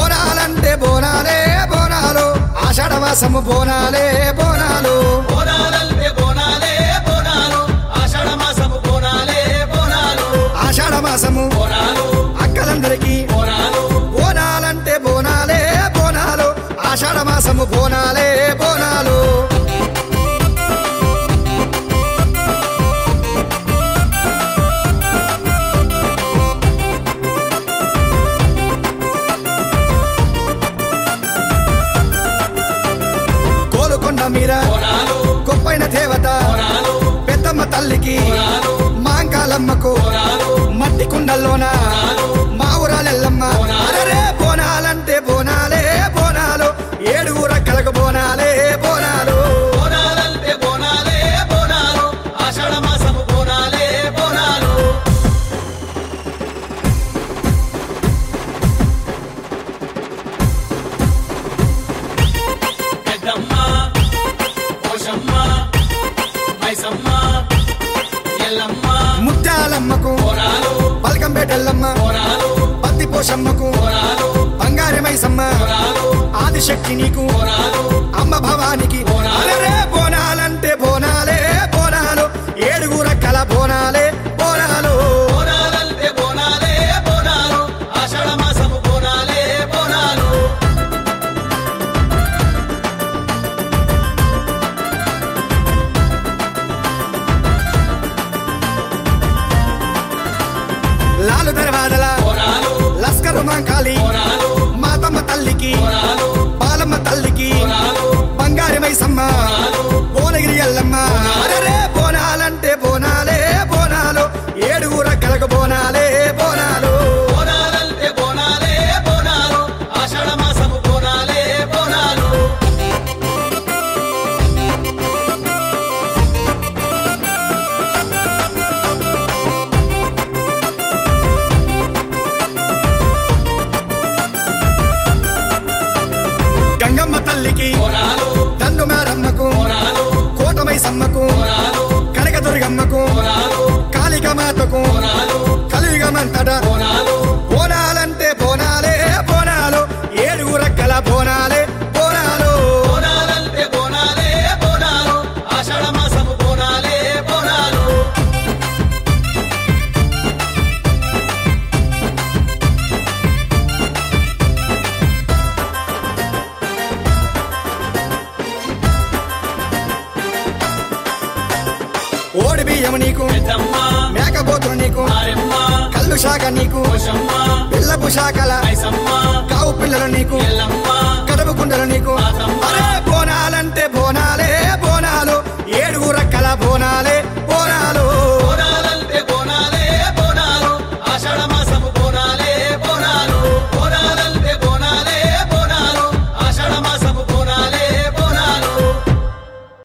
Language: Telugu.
బోనాలంటే బోనాలే బోనాలు ఆషాఢ మాసము బోనాలే బోనాలు బోనాలంటే బోనాలే బోనాలు ఆషాఢ మాసము బోనాలే బోనాలు ఆషాఢ మాసము బోనాలు అక్కలందరికీ బోనాలు బోనాలంటే బోనాలే బోనాలు ఆషాఢ మాసము బోనాలే బోనాలు కోలుకొండ మీర బోనాలు గొప్పైన దేవత బోనాలు పెద్దమ్మ తల్లికి బోనాలు మాంకాలమ్మకు బోనాలు మట్టి కుండల్లోన మా ఊరాలెల్లమ్మ అరరే బోనాలంటే బోనాలే బోనాలు ఏడుగు రక్కలకు బోనాలే బోనాలు బోనాలంటే బోనాలే బోనాలు ఆషాఢ మాసము బోనాలే బోనాలు పెద్దమ్మ పోషమ్మ మైసమ్మ ఎల్లమ్మ ముత్యాలమ్మకు బోనాలు పలకంపేటెల్లమ్మ బోనాలు పత్తి పోషమ్మకు బోనాలు బంగారి మైసమ్మ బోనాలు ఆదిశక్తి నీకు బోనాలు అమ్మ భవానికి అరరే బోనాలంటే బోనాలే బోనాలు ఏడుగు రక్కల బోనాలే బోనాలు బోనాలంటే బోనాలే బోనాలు ఆషాఢ మాసము బోనాలే బోనాలు లాలు దర్వాదల బోనాలు లస్కరు మాంకాలి బోనాలు మాతమ్మ తల్లికి బోనాలు పాలమ్మ తల్లికి బోనాలు బంగారి మైసమ్మ భువనగిరి ఎల్లమ్మ అరరే బోనాలంటే బోనాలే బోనాలు ఏడుగు రక్కలకు బోనాలే బోనాలు బోనాలంటే బోనాలే బోనాలు ఆషాఢ మాసము బోనాలే బోనాలు గంగమ్మ తల్లికి బోనాలు దండు మేరమ్మకు బోనాలు కోటమై సమ్మకు బోనాలు కనకదుర్గమ్మకు బోనాలు కాళికమాతకు బోనాలు కలియుగమంతట బోనాలు బోనాలంటే బోనాలే బోనాలు ఏడుగు రక్కల బోనాలే బోనాలు బోనాలంటే బోనాలే బోనాలు ఆషాఢ మాసము బోనాలే బోనాలు ఓడి బియ్యము నీకు పెద్దమ్మ మేకపోతులు నీకు మారెమ్మ కళ్ళు శాఖ నీకు పోషమ్మ పిల్లపు శాఖల మైసమ్మ కావు పిల్లలు నీకు ఎల్లమ్మ కడుపు కుండలు నీకు